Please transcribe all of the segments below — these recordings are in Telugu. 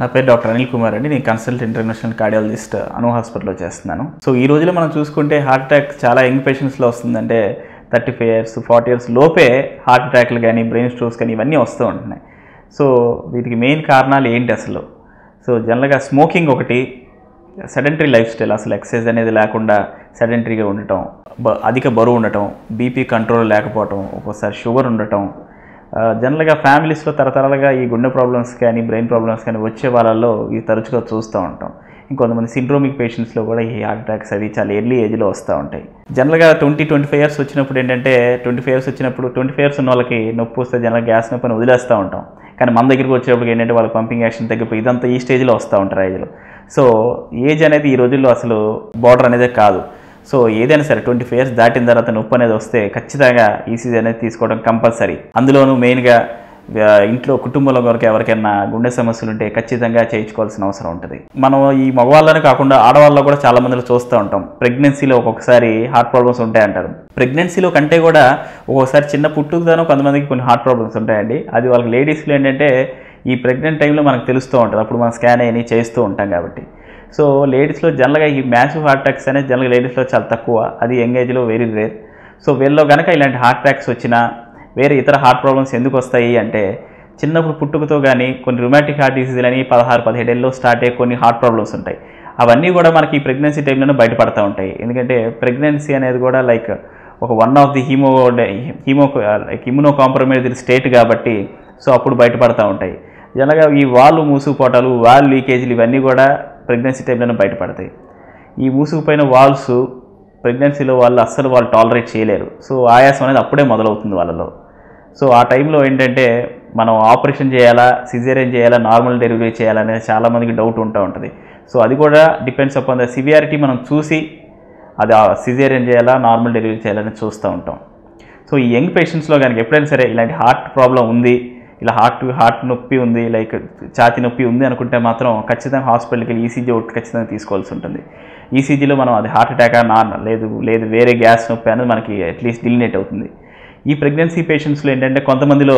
నా పేరు డాక్టర్ అనిల్ కుమార్ అండి నేను కన్సల్ట్ ఇంటర్నేషనల్ కార్డియాలజిస్ట్ అను హాస్పిటల్లో చేస్తున్నాను సో ఈ రోజులో మనం చూసుకుంటే హార్ట్ అటాక్ చాలా యంగ్ పేషెంట్స్లో వస్తుందంటే thirty five years forty years లోపే హార్ట్ అటాక్లు కానీ బ్రెయిన్ స్ట్రోక్స్ కానీ ఇవన్నీ వస్తూ ఉంటున్నాయి సో వీటికి మెయిన్ కారణాలు ఏంటి అసలు సో జనరల్గా స్మోకింగ్ ఒకటి సెడెంటరీ లైఫ్ స్టైల్ అసలు ఎక్సర్సైజ్ అనేది లేకుండా సెడెంటరీగా ఉండటం బ అధిక బరువు ఉండటం బీపీ కంట్రోల్ లేకపోవటం ఒక్కోసారి షుగర్ ఉండటం ఆ, జనరల్గా ఫ్యామిలీస్లో తరతరాలుగా ఈ గుండె ప్రాబ్లమ్స్ కానీ బ్రెయిన్ ప్రాబ్లమ్స్ కానీ వచ్చే వాళ్ళల్లో ఇది తరచుగా చూస్తూ ఉంటాం ఇంకొంతమంది సిండ్రోమిక్ పేషెంట్స్లో కూడా ఈ హార్ట్ అటాక్స్ అవి చాలా ఎర్లీ ఏజ్లో వస్తూ ఉంటాయి జనరల్గా ట్వంటీ ట్వంటీ ఫైవ్ ఇయర్స్ వచ్చినప్పుడు ఏంటంటే ట్వంటీ ఫైవ్ ఇయర్స్ వచ్చినప్పుడు ట్వంటీ ఫైవ్ ఇయర్స్ ఉన్న వాళ్ళకి నొప్పి వస్తే జనరల్ గ్యాస్ నొప్పి అని వదిలేస్తూ ఉంటాం కానీ మన దగ్గరికి వచ్చేటప్పుడు ఏంటంటే వాళ్ళ పంపింగ్ యాక్షన్ తగ్గిపోయి ఇదంతా ఈ స్టేజ్లో వస్తూ ఉంటారు ఏజ్లో సో ఏజ్ అనేది ఈ రోజుల్లో అసలు బార్డర్ అనేది కాదు సో ఏదైనా సరే ట్వంటీ ఫైవ్ ఇయర్స్ దాటిన తర్వాత నొప్పి అనేది వస్తే ఖచ్చితంగా ఈసీజీ అనేది తీసుకోవడం కంపల్సరీ అందులోనూ మెయిన్గా ఆ, ఇంట్లో కుటుంబంలో వరకు ఎవరికైనా గుండె సమస్యలు ఉంటే ఖచ్చితంగా చేయించుకోవాల్సిన అవసరం ఉంటుంది మనం ఈ మగవాళ్ళని కాకుండా ఆడవాళ్ళలో కూడా చాలా మందిలో చూస్తూ ఉంటాం ప్రెగ్నెన్సీలో ఒక్కొక్కసారి హార్ట్ ప్రాబ్లమ్స్ ఉంటాయంటారు ప్రెగ్నెన్సీలో కంటే కూడా ఒక్కొక్కసారి చిన్న పుట్టుకతోనూ కొంతమందికి కొన్ని హార్ట్ ప్రాబ్లమ్స్ ఉంటాయండి అది వాళ్ళకి లేడీస్లో ఏంటంటే ఈ ప్రెగ్నెంట్ టైంలో మనకు తెలుస్తూ ఉంటుంది అప్పుడు మనం స్కాన్ అయ్యి చేస్తూ ఉంటాం కాబట్టి సో లేడీస్లో జనరల్గా ఈ మ్యాసివ్ హార్ట్ అటాక్స్ అనేది జనరల్గా లేడీస్లో చాలా తక్కువ అది యంగ్ ఏజ్లో వెరీ రేర్ సో వీళ్ళలో కనుక ఇలాంటి హార్ట్ అటాక్స్ వచ్చినా వేరే ఇతర హార్ట్ ప్రాబ్లమ్స్ ఎందుకు వస్తాయి అంటే చిన్నప్పుడు పుట్టుకతో కానీ కొన్ని రుమాటిక్ హార్ట్ డిసీజులు అని పదహారు పదిహేడేళ్ళలో స్టార్ట్ అయ్యే కొన్ని హార్ట్ ప్రాబ్లమ్స్ ఉంటాయి అవన్నీ కూడా మనకి ఈ ప్రెగ్నెన్సీ టైంలోనే బయటపడతా ఉంటాయి ఎందుకంటే ప్రెగ్నెన్సీ అనేది కూడా లైక్ ఒక one of the hemo hemo like immunocompromised state కాబట్టి సో అప్పుడు బయటపడతా ఉంటాయి జనరల్గా ఈ వాళ్ళు మూసుకుపోవటాలు వాల్ లీకేజీలు ఇవన్నీ కూడా ప్రెగ్నెన్సీ టైంలోనే బయటపడతాయి ఈ మూసుకుపోయిన వాల్స్ ప్రెగ్నెన్సీలో వాళ్ళు అస్సలు వాళ్ళు టాలరేట్ చేయలేరు సో ఆయాసం అనేది అప్పుడే మొదలవుతుంది వాళ్ళలో సో ఆ టైంలో ఏంటంటే మనం ఆపరేషన్ చేయాలా సిజేరియన్ చేయాలా నార్మల్ డెలివరీ చేయాలా అనేది చాలామందికి డౌట్ ఉంటూ ఉంటుంది సో అది కూడా డిపెండ్స్ అపాన్ ద సివియారిటీ మనం చూసి అది సిజేరియన్ చేయాలా నార్మల్ డెలివరీ చేయాలని చూస్తూ ఉంటాం సో ఈ యంగ్ పేషెంట్స్లో కనుక ఎప్పుడైనా సరే ఇలాంటి హార్ట్ ప్రాబ్లం ఉంది ఇలా హార్ట్ హార్ట్ నొప్పి ఉంది లైక్ ఛాతి నొప్పి ఉంది అనుకుంటే మాత్రం ఖచ్చితంగా హాస్పిటల్కి వెళ్ళి ఈసీజీ ఒకటి ఖచ్చితంగా తీసుకోవాల్సి ఉంటుంది ఈసీజీలో మనం అది హార్ట్ అటాకా నాన్ లేదు లేదు వేరే గ్యాస్ నొప్పి అనేది మనకి అట్లీస్ట్ డిలినేట్ అవుతుంది ఈ ప్రెగ్నెన్సీ పేషెంట్స్లో ఏంటంటే కొంతమందిలో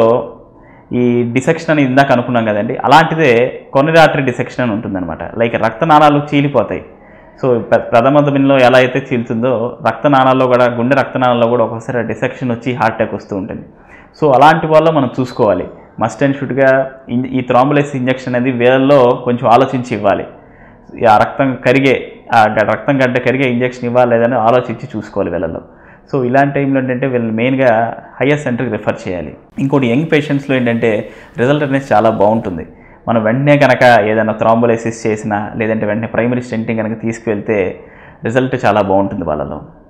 ఈ డిసెక్షన్ అని ఇందాక అనుకున్నాం కదండి అలాంటిదే కొనరి ఆర్టరీ డిసెక్షన్ అని ఉంటుందన్నమాట లైక్ రక్తనాళాలు చీలిపోతాయి సో ప్ర- ప్రథమ దశలో ఎలా అయితే చీలుతుందో రక్తనాళాల్లో కూడా గుండె రక్తనాళాల్లో కూడా ఒక్కొక్కసారి డిసెక్షన్ వచ్చి హార్ట్ అటాక్ వస్తూ ఉంటుంది సో అలాంటి వల్ల మనం చూసుకోవాలి మస్ట్ అండ్ షుడ్గా ఈ థ్రాంబులైస్ ఇంజెక్షన్ అనేది వేళ్ళలో కొంచెం ఆలోచించి ఇవ్వాలి ఆ రక్తం కరిగే ఆ గ- రక్తం గడ్డ కరిగే ఇంజెక్షన్ ఇవ్వాలి లేదని ఆలోచించి చూసుకోవాలి వీళ్ళలో సో ఇలాంటి టైంలో ఏంటంటే వీళ్ళని మెయిన్గా హయ్యర్ సెంటర్కి రిఫర్ చేయాలి ఇంకోటి యంగ్ పేషెంట్స్లో ఏంటంటే రిజల్ట్ అనేది చాలా బాగుంటుంది మనం వెంటనే కనుక ఏదైనా థ్రాంబోలైసిస్ చేసినా లేదంటే వెంటనే ప్రైమరీ స్టెంటింగ్ కనుక తీసుకువెళ్తే రిజల్ట్ చాలా బాగుంటుంది వాళ్ళలో